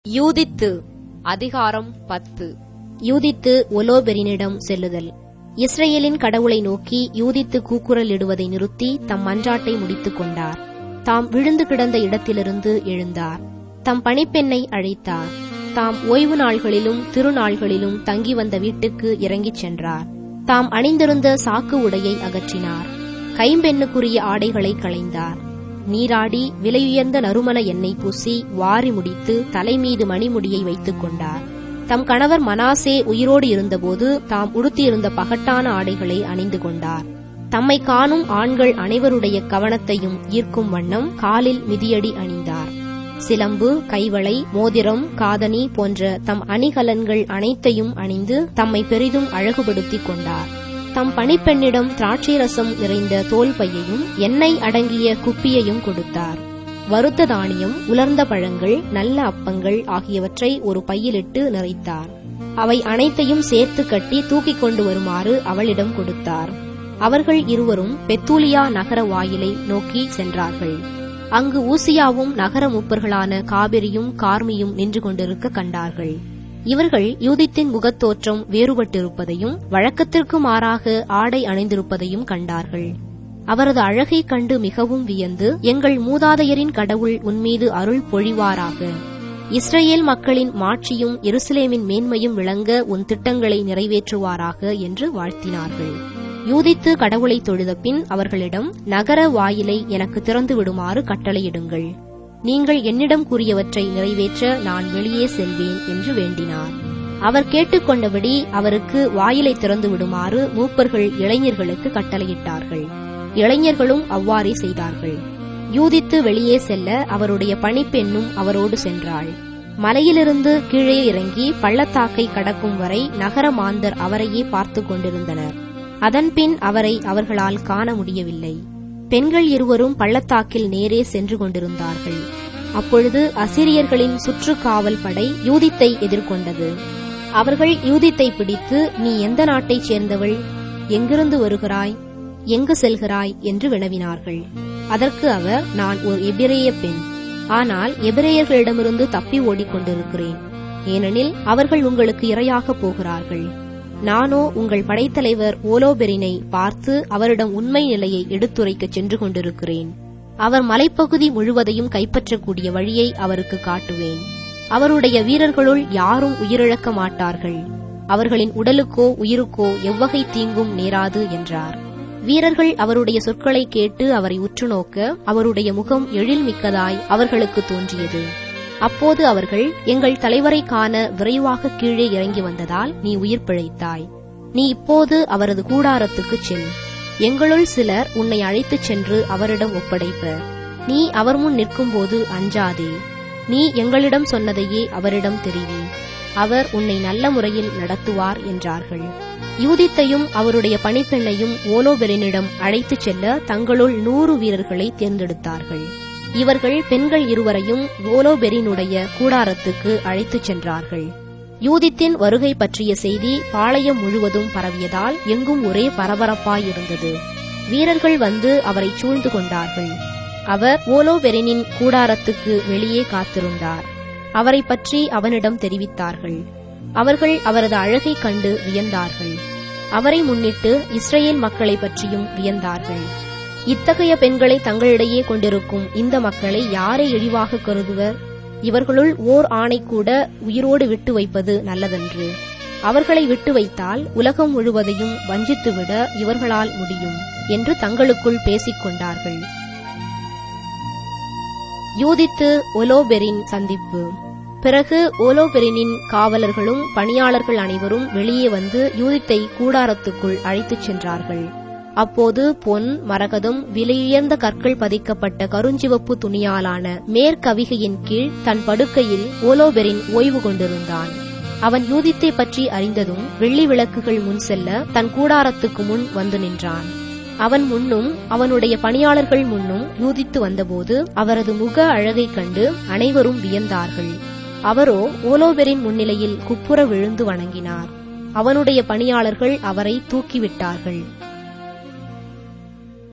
யூதித்து அதிகாரம் பத்து யூதித்து ஒலோபெரினிடம் செல்லுதல் இஸ்ரவேலின் கடவுளை நோக்கி யூதித்து கூக்குரலிடுவதை நிறுத்தி தம் மன்றாட்டை முடித்துக் கொண்டார் தாம் விழுந்து கிடந்த இடத்திலிருந்து எழுந்தார் தம் பணிப்பெண்ணை அழைத்தார் தாம் ஓய்வு நாள்களிலும் திருநாள்களிலும் தங்கி வந்த வீட்டுக்கு இறங்கிச் சென்றார் தாம் அணிந்திருந்த சாக்கு உடையை அகற்றினார் கைம்பெண்ணுக்குரிய ஆடைகளை களைந்தார் நீராடி விலையுயர்ந்த நறுமண எண்ணெய் பூசி வாரி முடித்து தலைமீது மணிமுடியை வைத்துக் கொண்டார் தம் கணவர் மனாசே உயிரோடு இருந்தபோது தாம் உடுத்தியிருந்த பகட்டான ஆடைகளை அணிந்து கொண்டார் தம்மை காணும் ஆண்கள் அனைவருடைய கவனத்தையும் ஈர்க்கும் வண்ணம் காலில் மிதியடி அணிந்தார் சிலம்பு கைவளை மோதிரம் காதணி போன்ற தம் அணிகலன்கள் அனைத்தையும் அணிந்து தம்மை பெரிதும் அழகுபடுத்திக் கொண்டார் தம் பணிப்பெண்ணிடம் திராட்சை ரசம் நிறைந்த தோல் பையையும் எண்ணெய் அடங்கிய குப்பியையும் கொடுத்தார் வறுத்த தானியம் உலர்ந்த பழங்கள் நல்ல அப்பங்கள் ஆகியவற்றை ஒரு பையிலிட்டு நிறைத்தார் அவை அனைத்தையும் சேர்த்து கட்டி தூக்கிக் கொண்டு வருமாறு அவளிடம் கொடுத்தார் அவர்கள் இருவரும் பெத்தூலியா நகர வாயிலை நோக்கி சென்றார்கள் அங்கு ஊசியாவும் நகர மூப்பர்களான காபிரியும் கார்மியும் நின்று கொண்டிருக்க கண்டார்கள் இவர்கள் யூதித்தின் முகத்தோற்றம் வேறுபட்டிருப்பதையும் வழக்கத்திற்கு மாறாக ஆடை அணிந்திருப்பதையும் கண்டார்கள் அவரது அழகைக் கண்டு மிகவும் வியந்து எங்கள் மூதாதையரின் கடவுள் உன்மீது அருள் பொழிவாராக இஸ்ரேல் மக்களின் மாட்சியும் எருசலேமின் மேன்மையும் விளங்க உன் திட்டங்களை நிறைவேற்றுவாராக என்று வாழ்த்தினார்கள் யூதித்து கடவுளை தொழுத பின் அவர்களிடம் நகர வாயிலை எனக்கு திறந்து விடுமாறு கட்டளையிடுங்கள் நீங்கள் என்னிடம் கூறியவற்றை நிறைவேற்ற நான் வெளியே செல்வேன் என்று வேண்டினார் அவர் கேட்டுக்கொண்டபடி அவருக்கு வாயிலை திறந்து விடுமாறு மூப்பர்கள் இளைஞர்களுக்கு கட்டளையிட்டார்கள் இளைஞர்களும் அவ்வாறே செய்தார்கள் யூதித்து வெளியே செல்ல அவருடைய பணிப்பெண்ணும் அவரோடு சென்றாள் மலையிலிருந்து கீழே இறங்கி பள்ளத்தாக்கை கடக்கும் வரை நகர மாந்தர் அவரையே பார்த்து கொண்டிருந்தனர் அதன்பின் அவரை அவர்களால் காண முடியவில்லை பெண்கள் இருவரும் பள்ளத்தாக்கில் நேரே சென்று கொண்டிருந்தார்கள் அப்பொழுது அசிரியர்களின் சுற்றுக்காவல் படை யூதித்தை எதிர்கொண்டது அவர்கள் யூதித்தை பிடித்து நீ எந்த நாட்டைச் சேர்ந்தவள் எங்கிருந்து வருகிறாய் எங்கு செல்கிறாய் என்று வினவினார்கள் அதற்கு அவர் நான் ஒரு எபிரேய பெண் ஆனால் எபிரேயர்களிடமிருந்து தப்பி ஓடிக்கொண்டிருக்கிறேன் ஏனெனில் அவர்கள் உங்களுக்கு இரையாக போகிறார்கள் நானோ உங்கள் படைத்தலைவர் ஓலோபெரினை பார்த்து அவரிடம் உண்மை நிலையை எடுத்துரைக்கச் சென்று கொண்டிருக்கிறேன் அவர் மலைப்பகுதி முழுவதையும் கைப்பற்றக்கூடிய வழியை அவருக்கு காட்டுவேன் அவருடைய வீரர்களுள் யாரும் உயிரிழக்க மாட்டார்கள் அவர்களின் உடலுக்கோ உயிருக்கோ எவ்வகை தீங்கும் நேராது என்றார் வீரர்கள் அவருடைய சொற்களை கேட்டு அவரை உற்று நோக்க அவருடைய முகம் எழில் மிக்கதாய் அவர்களுக்கு தோன்றியது அப்போது அவர்கள் எங்கள் தலைவரை காண விரைவாக கீழே இறங்கி வந்ததால் நீ உயிர் பிழைத்தாய் நீ இப்போது அவரது கூடாரத்துக்குச் செல் எங்களுள் சிலர் உன்னை அழைத்துச் சென்று அவரிடம் ஒப்படைப்பர் நீ அவர் முன் நிற்கும்போது அஞ்சாதே நீ எங்களிடம் சொன்னதையே அவரிடம் தெரிவி அவர் உன்னை நல்ல முறையில் நடத்துவார் என்றார்கள் யூதித்தையும் அவருடைய பணிப்பெண்ணையும் ஓலோபெரினிடம் அழைத்துச் செல்ல தங்களுள் நூறு வீரர்களை தேர்ந்தெடுத்தார்கள் இவர்கள் பெண்கள் இருவரையும் ஓலோபெரினுடைய கூடாரத்துக்கு அழைத்துச் சென்றார்கள் யூதித்தின் வருகை பற்றிய செய்தி பாளையம் முழுவதும் பரவியதால் எங்கும் ஒரே பரபரப்பாயிருந்தது வீரர்கள் வந்து அவரை சூழ்ந்து கொண்டார்கள் அவர் ஓலோபெரினின் கூடாரத்துக்கு வெளியே காத்திருந்தார் அவரை பற்றி அவனிடம் தெரிவித்தார்கள் அவர்கள் அவரது அழகைக் கண்டு வியந்தார்கள் அவரை முன்னிட்டு இஸ்ரேல் மக்களை பற்றியும் வியந்தார்கள் இத்தகைய பெண்களை தங்களிடையே கொண்டிருக்கும் இந்த மக்களை யாரை இழிவாக கருதுவர் இவர்களுள் ஓர் ஆணை கூட உயிரோடு விட்டு வைப்பது நல்லதன்று அவர்களை விட்டு வைத்தால் உலகம் முழுவதையும் வஞ்சித்துவிட இவர்களால் முடியும் என்று தங்களுக்குள் பேசிக் கொண்டார்கள் யூதித்து ஒலோபெரின் சந்திப்பு பிறகு ஓலோபெரினின் காவலர்களும் பணியாளர்கள் அனைவரும் வெளியே வந்து யூதித்தை கூடாரத்துக்குள் அழைத்துச் சென்றார்கள் அப்போது பொன் மரகதம் விலையுயர்ந்த கற்கள் பதிக்கப்பட்ட கருஞ்சிவப்பு துணியாலான மேற்கவிகையின் கீழ் தன் படுக்கையில் ஓலோபெரின் ஓய்வு கொண்டிருந்தான் அவன் யூதித்தை பற்றி அறிந்ததும் வெள்ளி விளக்குகள் முன் செல்ல தன் கூடாரத்துக்கு முன் வந்து நின்றான் அவன் முன்னும் அவனுடைய பணியாளர்கள் முன்னும் யூதித்து வந்தபோது அவரது முக அழகைக் கண்டு அனைவரும் வியந்தார்கள் அவரோ ஓலோபெரின் முன்னிலையில் குப்புற விழுந்து வணங்கினார் அவனுடைய பணியாளர்கள் அவரை தூக்கிவிட்டார்கள்